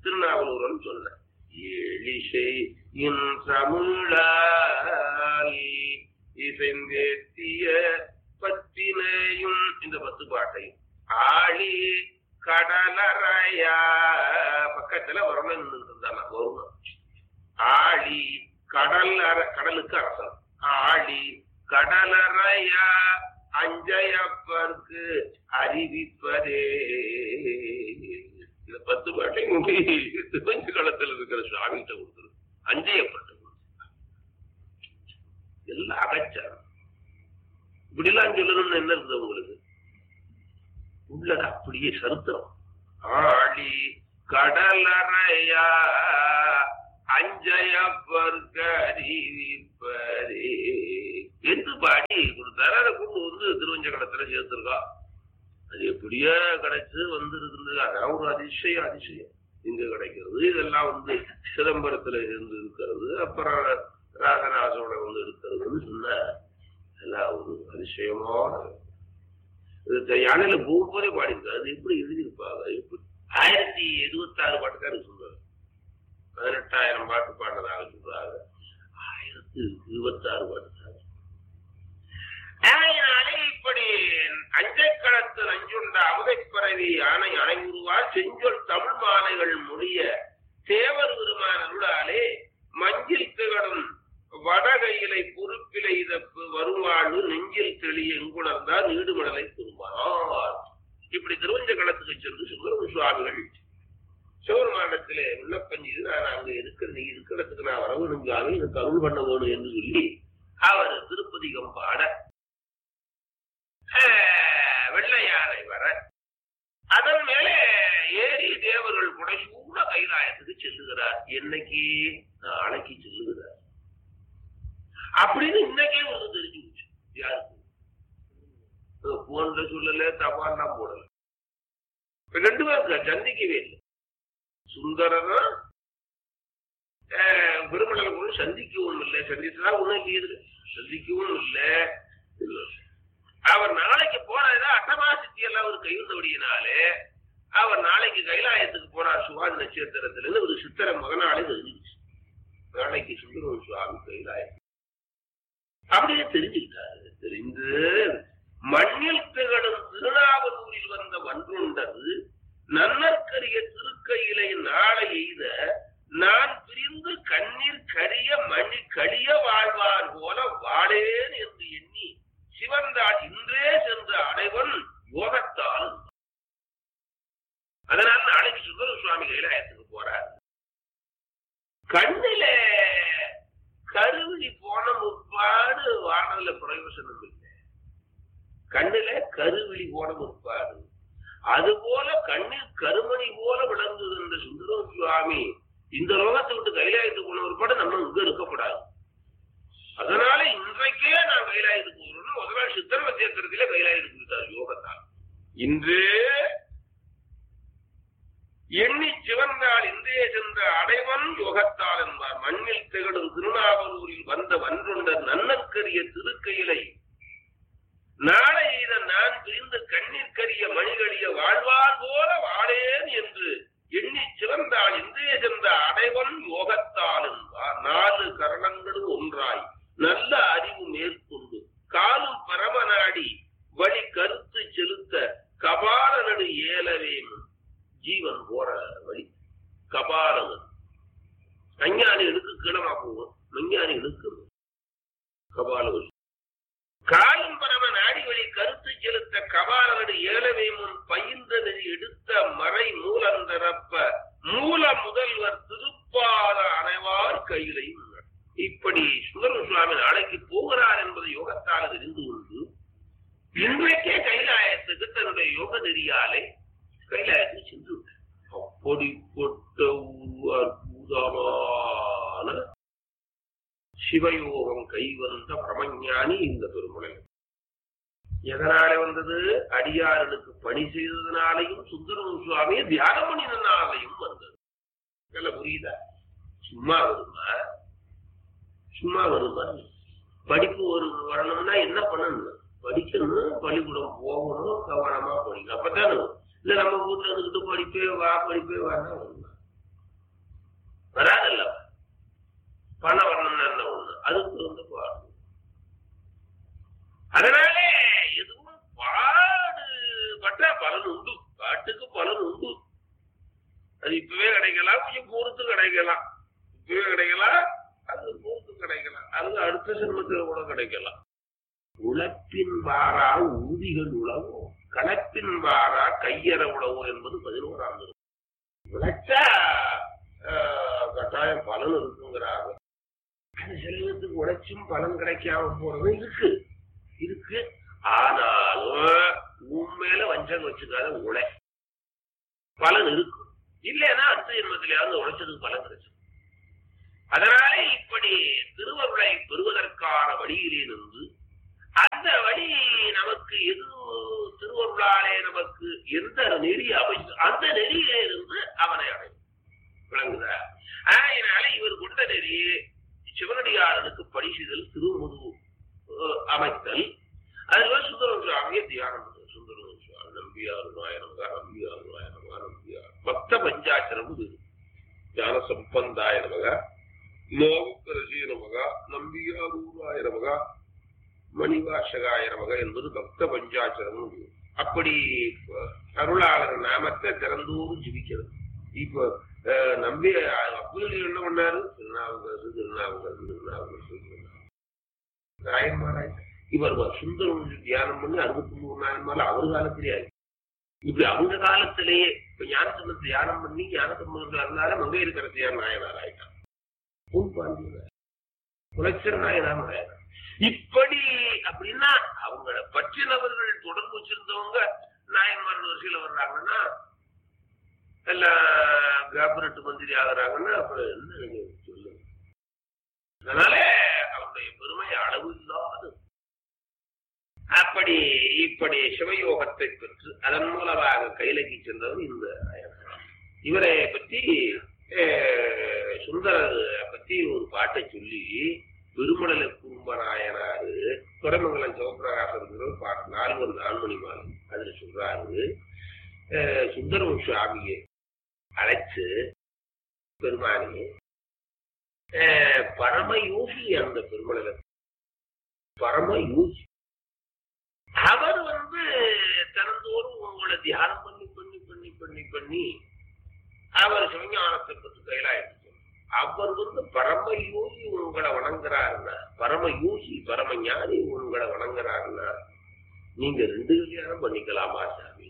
திருநாவலூரன் சொன்ன எழிசை இன் தமிழால் இசைந்தேத்திய பத்தினையும் இந்த பத்து பாட்டையும் ஆளி கடலறையா பக்கத்துல வரணும் இருந்தாங்க வருணும் ஆளி கடல் அர- கடலுக்கு அரசன் ஆளி கடலறையா அஞ்சையப்பருக்கு அறிவிப்பதே இந்த பத்து பாட்டையும் திருவஞ்சு களத்தில் இருக்கிற சுவாமிகிட்ட கொடுத்துரு அஞ்சையப்பட்டு எல்லாம் அகச்சாரம் இப்படிலாம் சொல்லணும்னு என்ன இருக்குது உங்களுக்கு உள்ளது அப்படியே சரித்திரம் ஆளி கடலறையா அஞ்சையப்பர்க்க அறிவிப்பரே என்று பாடி கொடுத்தாரு அதை கொண்டு வந்து திருவஞ்சகடத்துல சேர்த்திருக்கோம் அது எப்படியோ கிடைச்சு வந்து இருக்குது அதான் ஒரு அதிசயம் அதிசயம் இங்க கிடைக்கிறது இதெல்லாம் வந்து சிதம்பரத்துல இருந்து இருக்கிறது அப்புறம் ராகராஜோட வந்து இருக்கிறதுன்னு சொன்ன எல்லாம் ஒரு அதிசயமான இது யானையில போகும்போதே பாடியிருக்காரு அது எப்படி எழுதியிருப்பாங்க எப்படி ஆயிரத்தி இருபத்தாறு பாட்டுக்காரு சொல்றாரு பதினெட்டாயிரம் பாட்டு பாடினதாக சொல்றாங்க ஆயிரத்தி இருபத்தாறு பாட்டுக்காரு ஆகையினாலே இப்படி அஞ்சைக்களத்து நஞ்சுண்ட அவதைப்பறவை யானை அனைவுருவா செஞ்சொல் தமிழ் மாலைகள் முடிய தேவர் பெருமான அருளாலே மஞ்சில் திகழும் வடகையிலை பொறுப்பிலை இதப்பு வருவாழ்வு நெஞ்சில் தெளிய எங்குணர்ந்தார் நீடுமடலை திரும்பார் இப்படி திருவஞ்ச களத்துக்கு சென்று சுந்தரம சுவாமிகள் சிவபெருமானத்திலே விண்ணப்பம் செய்து நான் அங்க இருக்கிற நீ இருக்கிறதுக்கு நான் வரவேணுங்காக எனக்கு அருள் பண்ண வேணும் என்று சொல்லி அவர் திருப்பதிகம் பாட ஆஹ், வெள்ளை யானை வர அதன் மேலே ஏறி தேவர்கள் கூட சூட கைலாயத்துக்கு செல்லுகிறார் என்னைக்கு நாளைக்கு செல்லுகிறார் அப்படின்னு இன்னைக்கே ஒரு தெரிஞ்சு போச்சு யாருக்கு போன்ல சொல்லல தபால்லாம் போடல இப்ப ரெண்டு பேருக்கு சந்திக்கவே இல்லை சுந்தரனா பெருமடல கூட சந்திக்கவும் இல்லை சந்தித்ததா ஒண்ணும் இல்லையே சந்திக்கவும் இல்லை அவர் நாளைக்கு போனதா அட்டமாசித்தி எல்லாம் அவர் கைவிட்டபடியினாலே அவர் நாளைக்கு கைலாயத்துக்கு போனார் சுவாமி நட்சத்திரத்துல இருந்து ஒரு சித்திரை மகனாலே தெரிஞ்சிருச்சு நாளைக்கு சுந்தரம் சுவாமி கைலாயம் அப்படியே தெரிஞ்சுக்கிட்டாரு தெரிந்து மண்ணில் திகழும் திருநாவலூரில் வந்த வன்றுண்டது நன்னற்கரிய திருக்கையிலை நாளை எய்த நான் பிரிந்து கண்ணீர் கரிய மணி கழிய வாழ்வார் போல வாழேன் என்று எண்ணி சிவந்தாள் இன்றே சென்று அடைவன் யோகத்தால் அதனால நாளைக்கு சுந்தர சுவாமி கைலாயத்துக்கு போறார் கண்ணில கருவிழி போன முற்பாடு வானல பிரயோசனம் இல்லை கண்ணுல கருவிழி போன முற்பாடு அதுபோல கண்ணில் கருமணி போல விளங்குது இந்த சுந்தர சுவாமி இந்த லோகத்தை விட்டு கைலாயத்துக்கு போன ஒருபாடு நம்ம இங்க இருக்கக்கூடாது அதனால இன்றைக்கே நான் கைலாயத்துக்கு போகணும்னு முதல்ல சித்திரவ சேர்க்கிறதுல கைலாயத்துக்கு கொடுத்தார் யோகத்தால் இன்றே எண்ணி சிவந்தால் இன்றே சென்ற அடைவன் யோகத்தால் என்பார் மண்ணில் திகழும் திருநாவலூரில் வந்த வன்றொண்ட நன்னற்கரிய திருக்கையிலை நாளை இத நான் பிரிந்து கண்ணீர் கரிய மணிகளிய வாழ்வார் போல வாழேன் என்று எண்ணி சிறந்தால் இன்றே சென்ற அடைவன் யோகத்தால் என்பார் நாலு கரணங்களும் ஒன்றாய் நல்ல அறிவு மேற்கொண்டு காலும் பரமநாடி வழி கருத்து செலுத்த கபால நடு ஏலவேனும் ஜீவன் போற வழி கபாலங்கள் அஞ்ஞானிகளுக்கு கீழமா போகும் விஞ்ஞானிகளுக்கு கபால வழி காலும் பரம நாடி வழி கருத்து செலுத்த கபாலனடு ஏழவே முன் பயின்ற நெறி எடுத்த மறை மூலந்தரப்ப மூல முதல்வர் திருப்பாத அனைவார் கையிலை இப்படி சுந்தர சுவாமி நாளைக்கு போகிறார் என்பதை யோகத்தால் தெரிந்து கொண்டு இன்றைக்கே கைலாயத்துக்கு தன்னுடைய யோக நெறியாலே கைலாயத்துக்கு சென்று விட்டார். அப்படிப்பட்ட ஒரு அற்புதமான சிவயோகம் கைவந்த பிரமஞானி இந்த பெருமுனை எதனாலே வந்தது அடியார்களுக்கு பணி செய்ததுனாலையும் சுந்தரம் சுவாமியை தியானம் பண்ணினாலையும் வந்தது நல்லா புரியுதா சும்மா வருமா சும்மா வருமா படிப்பு ஒரு வரணும்னா என்ன பண்ணணும் படிக்கணும் பள்ளிக்கூடம் போகணும் கவனமா படிக்கணும் அப்பதானே வரும். இல்ல நம்ம வீட்டுல இருந்துகிட்டு படிப்பே வா படிப்பே வானா வருமா வராதல்ல பண வர்ணம்னு என்ன ஒண்ணு அதுக்கு வந்து பாடு அதனாலே எதுவும் பாடு பட்டா பலன் உண்டு பாட்டுக்கு பலன் உண்டு அது இப்பவே கிடைக்கலாம் கொஞ்சம் பொறுத்து கிடைக்கலாம் இப்பவே கிடைக்கலாம் அது பொறுத்து கிடைக்கலாம் அது அடுத்த சிரமத்தில் கூட கிடைக்கலாம் உழைப்பின் வாரா ஊதிகள் உழவோ கணப்பின் வாரா கையற உழவோ என்பது பதினோராம் திருக்குறள். உழைச்சா ஆஹ், கட்டாயம் பலன் இருக்குங்கிறாங்க அது சில பேருக்கு உழைச்சும் பலன் கிடைக்காம போறது இருக்கு இருக்கு ஆனாலும் உண்மையில வஞ்சகம் வச்சுக்காத உழை பலன் இருக்கும் இல்லைன்னா அடுத்த ஜென்மத்திலேயாவது உழைச்சதுக்கு பலன் கிடைச்சு அதனால இப்படி திருவருளை பெறுவதற்கான வழியிலே நின்று அந்த வழி நமக்கு எது திருவருளாலே நமக்கு எந்த நெறி அமைச்சு அந்த நெறியிலே இருந்து அவனை அடையும் விளங்குதா அதனால இவர் கொண்ட நெறி சிவனடியாரனுக்கு படிசுதல் திருமுது அஹ், அமைத்தல் அதுல சுந்தரம் சுவாமியை தியானம் பண்ணுது. சுந்தரம் சுவாமி நம்பியார் நாயனமகா நம்பியார் நாயனமகா நம்பியார் பக்த பஞ்சாட்சரம் இது ஞான சம்பந்தாய நமக நோவுக்கரசிய நமக நம்பியாரூராய நமக மணிவாசகாய நமக என்பது பக்த பஞ்சாட்சரம் இது. அப்படி அஹ், அருளாளர் நாமத்தை திறந்தோறும் ஜிபிக்கிறது இப்ப அஹ், நம்பி அப்படி என்ன பண்ணாரு திருநாவுக்கரசு திருநாவுக்கரசு திருநாவுக்கரசு திருநாவுக்கரசு. நாயன்மாராய் இவர் சுந்தரம் தியானம் பண்ணி அறுபத்தி மூணு நாயன்மாரில் அவர் காலத்திலே ஆயிடுச்சு இப்படி அவங்க காலத்திலேயே இப்ப ஞானசம்பந்த தியானம் பண்ணி ஞானசம்பந்தத்தில் இருந்தாலும் மங்கை இருக்கிற தியான நாயனார் ஆயிட்டான் பூம்பாண்டியனார் குலச்சர நாயனார் நாயனார் இப்படி அப்படின்னா அவங்கள பற்றினவர்கள் தொடர்பு வச்சிருந்தவங்க நாயன்மார் வரிசையில் வர்றாங்கன்னா எல்லாம் கேபினட் மந்திரி ஆகுறாங்கன்னா அப்புறம் என்ன நீங்க சொல்லுங்க அதனால அவருடைய பெருமை அளவு இல்லாது அப்படி இப்படி சிவயோகத்தை பெற்று அதன் மூலமாக கைலகி சென்றவர் இந்த நாயனார். இவரை பற்றி அஹ், சுந்தரர் பற்றி ஒரு பாட்டை சொல்லி பெருமடல குறும்பநாயனாரு துறைமங்கலம் சிவபிரகாசர் பாட்டு நால்வர் நான்மணி மாலை அதுல சொல்றாரு அஹ், சுந்தரம் சுவாமியை அழைச்சு பெருமானி அஹ், பரம யோகி அந்த பெருமடல பரம யோகி அவர் வந்து தினந்தோறும் உங்களை தியானம் பண்ணி பண்ணி பண்ணி பண்ணி பண்ணி அவர் சிவஞானத்தை பற்றி கைலாயத்துக்கு அவர் வந்து பரம யோகி உங்களை வணங்குறாருன்னா பரம யோகி பரம ஞானி உங்களை வணங்குறாருன்னா நீங்க ரெண்டு கல்யாணம் பண்ணிக்கலாமா சாமி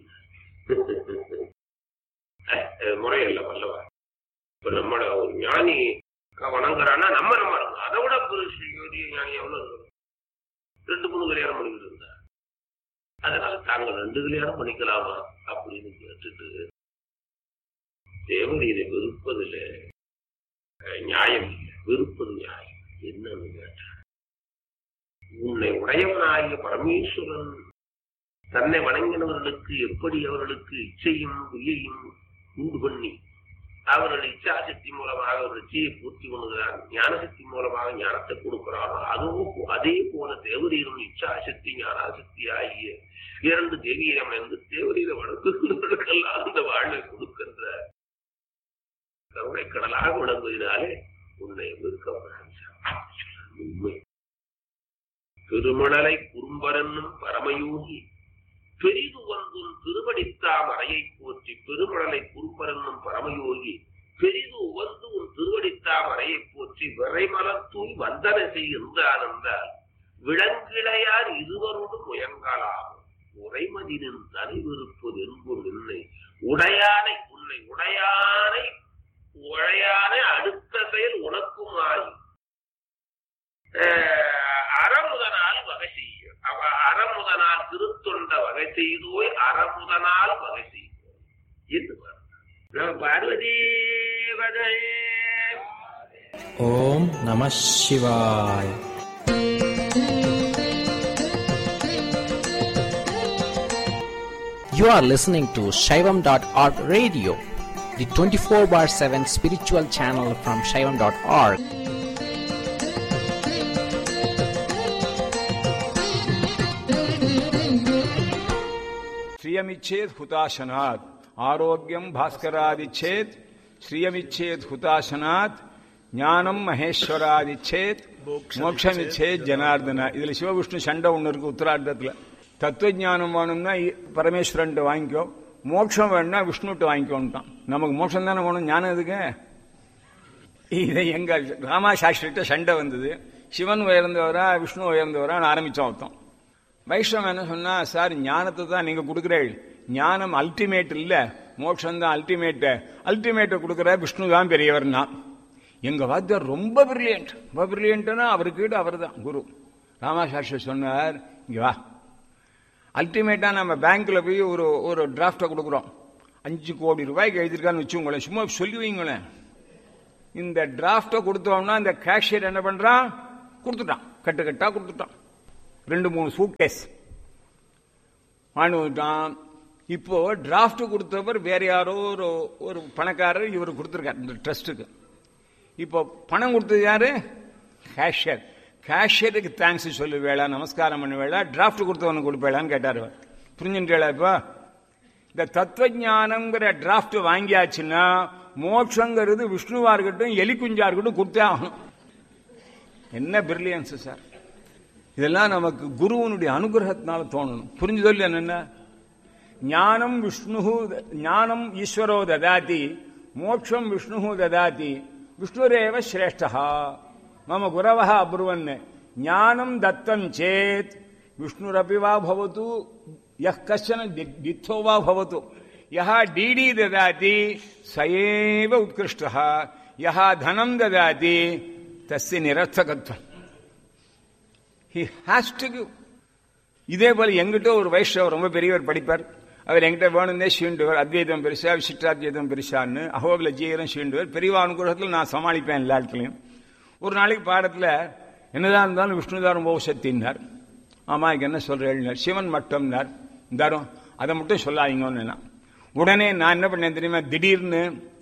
முறையல்ல வல்லவா இப்ப நம்மள ஒரு ஞானி வணங்குறான்னா நம்ம நம்ம இருக்கணும் அதை விட பெரிய ஞானி எவ்வளவு இருக்கணும் ரெண்டு மூணு கல்யாணம் பண்ணிக்கிட்டு இருந்தா அதனால தாங்கள் ரெண்டு கல்யாணம் பண்ணிக்கலாமா அப்படின்னு கேட்டுட்டு தேவர் இதை வெறுப்பதில் அஹ், நியாயம் இல்லை வெறுப்பது நியாயம் என்னன்னு கேட்டார் உன்னை உடையவனாகிய பரமேஸ்வரன் தன்னை வணங்கினவர்களுக்கு எப்படி அவர்களுக்கு இச்சையும் பொய்யையும் உண்டு பண்ணி அவர்கள் இச்சாசக்தி மூலமாக ஒரு இச்சையை பூர்த்தி பண்ணுகிறார் ஞானசக்தி மூலமாக ஞானத்தை கொடுக்கிறாரோ அதோ போ- அதே போல தேவரீரும் இச்சாசக்தி ஞானாசக்தி ஆகிய இரண்டு தெய்வீகம் என்று தேவரீரை வணங்குகிறவர்களுக்கெல்லாம் அந்த வாழ்வை கொடுக்கின்ற கருணை கடலாக விளங்குவதனாலே உன்னை வெறுக்க உண்மை திருமணலை குறும்பரன்னும் பரமயோகி பெரிது வந்தும் திருவடித்தாம் அறையை போற்றி பெருமணலை குறும்பரன்னும் பரமயோகி பெரிது உவந்து உன் திருவடித்தாம் அறையை போற்றி விரைமலத்தூய் வந்தன செய்கின்றான் என்றால் விளங்கிளையார் இருவரோடு முயங்காலாகும் உரைமதினின் தலைவிருப்பது என்பும் இல்லை உடையானை உன்னை உடையானை உழையானை அடுத்த செயல் உனக்கும் ஆகி அறமுதனால் வகை செய்யும் அவ அறமுதனால் திருத்தொண்ட வகை செய்தோய் அறமுதனால் வகை செய்தோய் என்று பாருங்க. நம்ம பார்வதி பதே ஓம் நம சிவாய் You are listening to Shaivam.org radio, the 24 bar 7 spiritual channel from Shaivam.org. శ్రియమిచ్చేత్ హుతాశనాత్ ఆరోగ్యం భాస్కరాదిచ్చేత్ ஸ்ரீயமிச்சேத் ஹுதாசனாத் ஞானம் மகேஸ்வராதிச்சேத் மோட்சமிச்சேத் ஜனார்தனா இதுல சிவவிஷ்ணு சண்டை ஒன்று இருக்கு உத்தரார்த்தத்துல தத்துவ ஞானம் வேணும்னா இ- பரமேஸ்வரன்ட்ட வாங்கிக்கோ மோட்சம் வேணும்னா விஷ்ணுட்டு வாங்கிக்கோன்ட்டான் நமக்கு மோட்சம் தானே வேணும் ஞானம் எதுக்கு இதை எங்க ராமா சாஸ்திரிட்ட சண்டை வந்தது சிவன் உயர்ந்தவரா விஷ்ணு உயர்ந்தவரான்னு ஆரம்பிச்சோம் ஒருத்தன் வைஷ்ணவன் என்ன சொன்னா சார் ஞானத்தை தான் நீங்க கொடுக்குறீள் ஞானம் அல்டிமேட் இல்ல மோட்சம் தான் அல்டிமேட் அல்டிமேட்டை கொடுக்குற விஷ்ணு தான் பெரியவர்னா எங்க வாத்தியார் ரொம்ப பிரில்லியன்ட் ரொம்ப பிரில்லியன்ட்னா அவருக்கு அவர் தான் குரு ராமாசாஸ்திரி சொன்னார் இங்க வா அல்டிமேட்டா நம்ம பேங்க்ல போய் ஒரு ஒரு டிராஃப்டை கொடுக்குறோம் அஞ்சு கோடி ரூபாய்க்கு எழுதிருக்கான்னு வச்சுக்கோங்களேன் சும்மா சொல்லி வைங்களேன் இந்த டிராஃப்டை கொடுத்தோம்னா இந்த கேஷியர் என்ன பண்றான் கொடுத்துட்டான் கட்டு கட்டா கொடுத்துட்டான் ரெண்டு மூணு சூட் கேஸ் வாங்கிட்டான் இப்போ டிராஃப்ட் கொடுத்தவர் வேற யாரோ ஒரு ஒரு பணக்காரர் இவர் கொடுத்துருக்காரு இந்த ட்ரஸ்ட்டுக்கு இப்போ பணம் கொடுத்தது யாரு கேஷியர் கேஷியருக்கு தேங்க்ஸ் சொல்லு வேளா நமஸ்காரம் பண்ண வேளா டிராஃப்ட் கொடுத்தவனுக்கு கொடுப்பேளான்னு கேட்டார் அவர் புரிஞ்சுட்டேளா இப்போ இந்த தத்துவஞானங்கிற டிராஃப்ட் வாங்கியாச்சுன்னா மோட்சங்கிறது விஷ்ணுவா இருக்கட்டும் எலி குஞ்சா இருக்கட்டும் கொடுத்தே ஆகணும் என்ன பிரில்லியன்ஸ் சார் இதெல்லாம் நமக்கு குருவனுடைய அனுகிரகத்தினால தோணணும் புரிஞ்சுதோ இல்லையா என்ன ஞானம் விஷ்ணு ஞானம் ஈஸ்வரோ ததாதி மோட்சம் விஷ்ணு ததாதி விஷ்ணுரேவ சிரேஷ்டா மம குரவ அப்ருவன் ஞானம் தத்தம் சேத் விஷ்ணுரப்பி வா பவத்து யः கश्चन दित्थो वा भवतु यः डीडी ददाति स एव उत्कृष्टः यः धनं ददाति तस्य निरर्थकत्वम् ஹி ஹாஸ் டு கிவ் இதே போல எங்கிட்ட ஒரு வைஷ்ணவர் ரொம்ப பெரியவர் படிப்பார் அவர் எங்கிட்ட வேணும்னே சீண்டுவர் அத்வைதம் பெருசா விசிஷ்டாத்வைதம் பெருசான்னு அகோபில ஜீவரம் சீண்டுவர் பெரியவா அனுகிரகத்தில் நான் சமாளிப்பேன் எல்லா இடத்துலையும் ஒரு நாளைக்கு பாடத்தில் என்னதான் இருந்தாலும் விஷ்ணுதான் ரொம்ப சக்தின்னார் ஆமா இதுக்கு என்ன சொல்றேன் சிவன் மட்டும்னார் இந்தாரும் அதை மட்டும் சொல்லாதீங்கன்னு உடனே நான் என்ன பண்ணேன் தெரியுமா திடீர்னு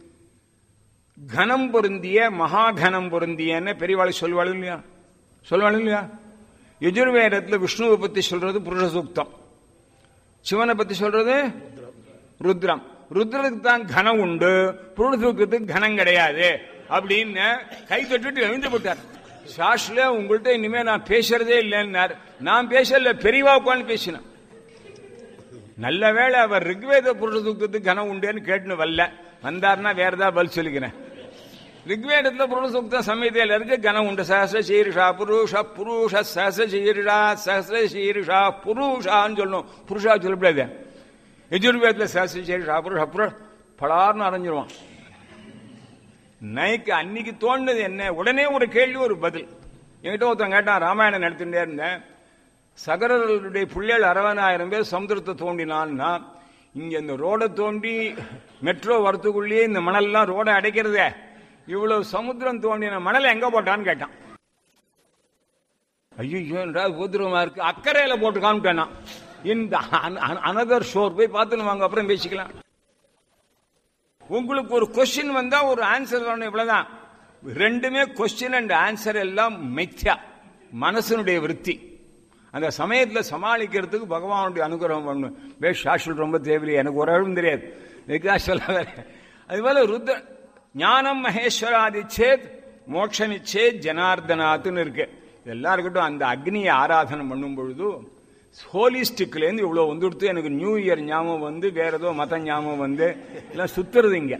கனம் பொருந்திய மகாகனம் பொருந்தியன்னு பெரியவாளை சொல்வாள் இல்லையா சொல்வாள் இல்லையா யஜுர்வேதத்துல விஷ்ணுவை பத்தி சொல்றது புருஷ சூக்தம் சிவனை பத்தி சொல்றது ருத்ரம் ருத்ரத்துக்கு தான் கனம் உண்டு புருஷ சூக்தத்துக்கு கனம் கிடையாது அப்படின்னு கை தொட்டுட்டு எழுந்து போட்டார் சாஸ்ல உங்கள்கிட்ட இனிமே நான் பேசுறதே இல்லைன்னார் நான் பேசல பெரியவா உட்காந்து பேசினேன் நல்ல வேளை அவர் ரிக்வேத புருஷ சூக்தத்துக்கு கனம் உண்டேன்னு கேட்டுன்னு வரல வந்தார்னா வேற ஏதாவது பதில் சொல்லிக்கிறேன் ரிக்வேதத்துல புருஷ சூக்த சமயத்தில் இருக்கு கனம் உண்டு சஹசிர சீரிஷா புருஷ புருஷ சஹசிர சீரிஷா சஹசிர சீரிஷா புருஷான்னு சொல்லணும் புருஷா சொல்லக்கூடாது எஜுர்வேதத்துல சஹசிர சீரிஷா புருஷ புருஷ பலார்னு அரைஞ்சிருவான் நைக்கு அன்னைக்கு தோணுது என்ன உடனே ஒரு கேள்வி ஒரு பதில் என்கிட்ட ஒருத்தன் கேட்டான் ராமாயணம் நடத்திட்டே இருந்தேன் சகரர்களுடைய பிள்ளைகள் அறுபதாயிரம் பேர் சமுத்திரத்தை தோண்டினான்னா இங்க இந்த ரோடை தோண்டி மெட்ரோ வரத்துக்குள்ளேயே இந்த மணல்லாம் ரோடை அடைக்கிறதே இவ்வளவு சமுத்திரம் தோண்டின மணலை எங்க போட்டான்னு கேட்டான் ஐயோ உபதிரவமா இருக்கு அக்கறையில போட்டு காமிட்டேனா இந்த அனதர் ஷோர் போய் பார்த்துன்னு வாங்க அப்புறம் பேசிக்கலாம் உங்களுக்கு ஒரு கொஸ்டின் வந்தா ஒரு ஆன்சர் வரணும் இவ்வளவுதான் ரெண்டுமே கொஸ்டின் அண்ட் ஆன்சர் எல்லாம் மித்யா மனசனுடைய விருத்தி அந்த சமயத்தில் சமாளிக்கிறதுக்கு பகவானுடைய அனுகிரகம் பண்ணணும் பேஷ் சாஷுல் ரொம்ப தேவையில்லை எனக்கு ஒரு அளவும் தெரியாது இதுக்காக சொல்ல அதுபோல ருத்ர ஞானம் மகேஸ்வராதி சேத் மோட்சமிச்சேத் ஜனார்தனாத்துன்னு இருக்கு இதெல்லாம் இருக்கட்டும் அந்த அக்னியை ஆராதனை பண்ணும் பொழுது ஹோலிஸ்டிக்லேருந்து இவ்வளோ வந்துடுத்து எனக்கு நியூ இயர் ஞாபகம் வந்து வேற ஏதோ மத ஞாபகம் வந்து எல்லாம் சுத்துறது இங்க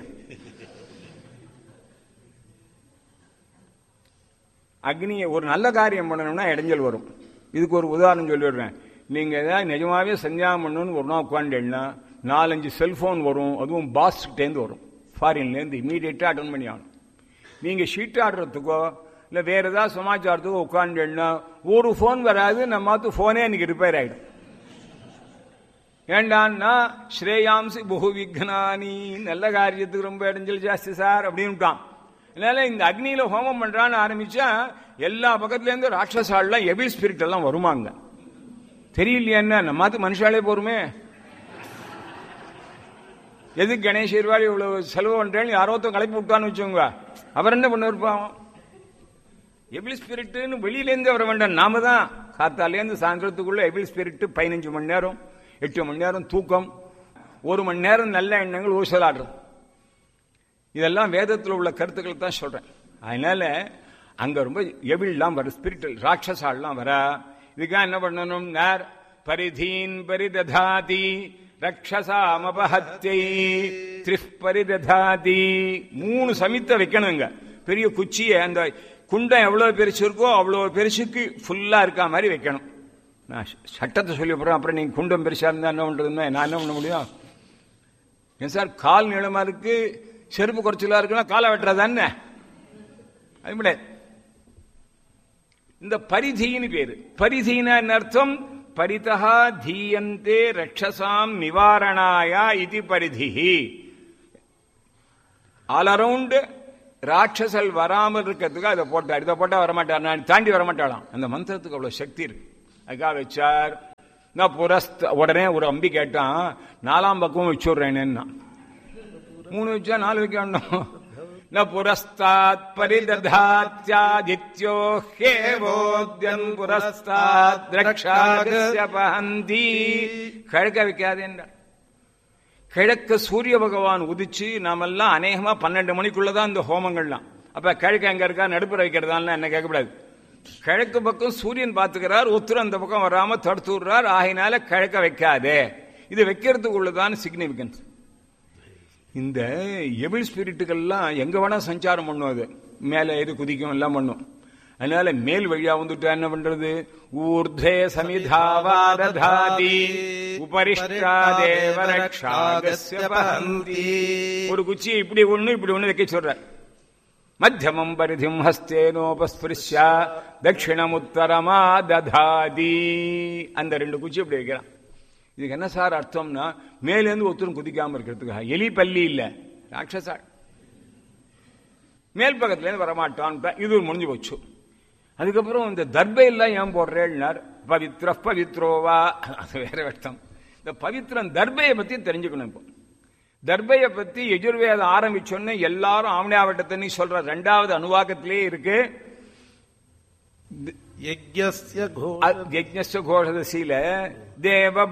அக்னியை ஒரு நல்ல காரியம் பண்ணணும்னா இடைஞ்சல் வரும் இதுக்கு ஒரு உதாரணம் சொல்லிடுறேன் நீங்க ஏதாவது நிஜமாவே சஞ்சாரம் பண்ணணும்னு ஒரு நாள் உட்காந்துன்னா நாலஞ்சு செல்போன் வரும் அதுவும் பாஸ்கிட்டேருந்து வரும் ஃபாரின்லேருந்து இமீடியட்டாக அட்டன் பண்ணி ஆகணும் நீங்க ஷீட் ஆடுறதுக்கோ இல்லை வேற ஏதாவது சமாச்சாரத்துக்கோ உட்காந்துன்னா ஒரு ஃபோன் வராது நம்ம ஃபோனே இன்னைக்கு ரிப்பேர் ஆயிடும் ஏண்டான்னா ஸ்ரேயாம்சி புகு விக்னானி நல்ல காரியத்துக்கு ரொம்ப இடைஞ்சல் ஜாஸ்தி சார் அப்படின்ட்டான் அதனால இந்த அக்னியில ஹோமம் பண்றான்னு ஆரம்பிச்சா எல்லா பக்கத்துல இருந்து ராட்சசாலாம் எபில் ஸ்பிரிட் எல்லாம் வருமாங்க தெரியலையா என்ன நம்ம மனுஷாலே போருமே எது கணேஷ் இருவாடி இவ்வளவு செலவு பண்றேன்னு யாரோ கலப்பி விட்டான்னு வச்சுங்க அவர் என்ன பண்ண இருப்பான் எபில் ஸ்பிரிட்னு வெளியிலேருந்து வர வேண்டாம் நாம தான் காத்தாலேருந்து சாயந்தரத்துக்குள்ள எபில் ஸ்பிரிட் பதினஞ்சு மணி நேரம் எட்டு மணி நேரம் தூக்கம் ஒரு மணி நேரம் நல்ல எண்ணங்கள் ஊசலாடுறது இதெல்லாம் வேதத்தில் உள்ள கருத்துக்கள் தான் சொல்றேன் அதனால அங்க ரொம்ப எவில்லாம் வர ஸ்பிரிச்சுவல் ராட்சசாலாம் வர இதுக்காக என்ன பண்ணணும் நேர் பரிதீன் பரிததாதி ரக்ஷசாமபஹத்தை த்ரிஃப் பரிததாதி மூணு சமித்த வைக்கணுங்க பெரிய குச்சியை அந்த குண்டம் எவ்வளவு பெருசு இருக்கோ அவ்வளவு பெருசுக்கு ஃபுல்லா இருக்கா மாதிரி வைக்கணும் நான் சட்டத்தை சொல்லி போறேன் அப்புறம் நீங்க குண்டம் பெருசா இருந்தா என்ன பண்றதுன்னா நான் என்ன பண்ண முடியும் ஏன் சார் கால் நீளமா இருக்கு செருப்பு குறைச்சலா இருக்குன்னா காலை வெட்டுறதானே அது முடியாது இந்த பரிதின்னு பேரு பரிதினா என்ன அர்த்தம் பரிதா தீயந்தே ரக்ஷசாம் நிவாரணாயா இது பரிதி ஆல் அரவுண்ட் ராட்சசல் வராமல் இருக்கிறதுக்கு அதை போட்டார் இதை போட்டா வரமாட்டார் நான் தாண்டி வரமாட்டாளாம் அந்த மந்திரத்துக்கு அவ்வளவு சக்தி இருக்கு அதுக்காக வச்சார் நான் புரஸ்த உடனே ஒரு அம்பி கேட்டான் நாலாம் பக்கமும் வச்சுடுறேன்னு மூணு வச்சா நாலு வைக்க வேண்டாம் ந புரஸ்தாத் பரிததாத்யாதித்யோ ஹேவோத்யன் புரஸ்தாத் திரக்ஷாகஸ்ய பஹந்தி கிழக்க வைக்காதேன்றார் கிழக்கு சூரிய பகவான் உதிச்சு நாமெல்லாம் அநேகமா பன்னெண்டு மணிக்குள்ளதான் இந்த ஹோமங்கள்லாம் அப்ப கிழக்கு எங்க இருக்கா நடுப்புற வைக்கிறதான்னு என்ன கேட்கக்கூடாது கிழக்கு பக்கம் சூரியன் பார்த்துக்கிறார் ஒத்துரு அந்த பக்கம் வராம தடுத்து விடுறார் ஆகினால கிழக்க வைக்காதே இது வைக்கிறதுக்குள்ளதான் சிக்னிபிகன்ஸ் இந்த எபிள் ஸ்பிரிட்டுகள்லாம் எங்க வேணா சஞ்சாரம் பண்ணும் அது மேல ஏறி குதிக்கும் எல்லாம் பண்ணும் அதனால மேல் வழியா வந்துட்டா என்ன பண்றது ஊர்தே சமிதாவாரதாதி உபரிஷ்டா தேவரக்ஷாகஸ்ய பஹந்தி ஒரு குச்சி இப்படி ஒண்ணு இப்படி ஒண்ணு வைக்க சொல்றார் மத்தியமம் பரிதிம் ஹஸ்தேனோபஸ்பிருஷ்யா தட்சிணமுத்தரமா ததாதி அந்த ரெண்டு குச்சி இப்படி வைக்கிறான் இதுக்கு என்ன சார் அர்த்தம்னா மேலேருந்து ஒருத்தரும் குதிக்காம இருக்கிறதுக்காக எலி பள்ளி இல்ல ராட்சசா மேல் பக்கத்துல இருந்து வரமாட்டான் இது முடிஞ்சு போச்சு அதுக்கப்புறம் இந்த தர்பையெல்லாம் ஏன் போடுறேன்னார் பவித்ர பவித்ரோவா அது வேற அர்த்தம் இந்த பவித்ரன் தர்பையை பத்தி தெரிஞ்சுக்கணும் இப்போ தர்பையை பத்தி எஜுர்வேதம் ஆரம்பிச்சோன்னு எல்லாரும் ஆவணியாவட்டத்தை சொல்ற ரெண்டாவது அனுவாக்கத்திலே இருக்கு यज्ञस्य घोष யஜ்ஞ கோஷதசீல தேவ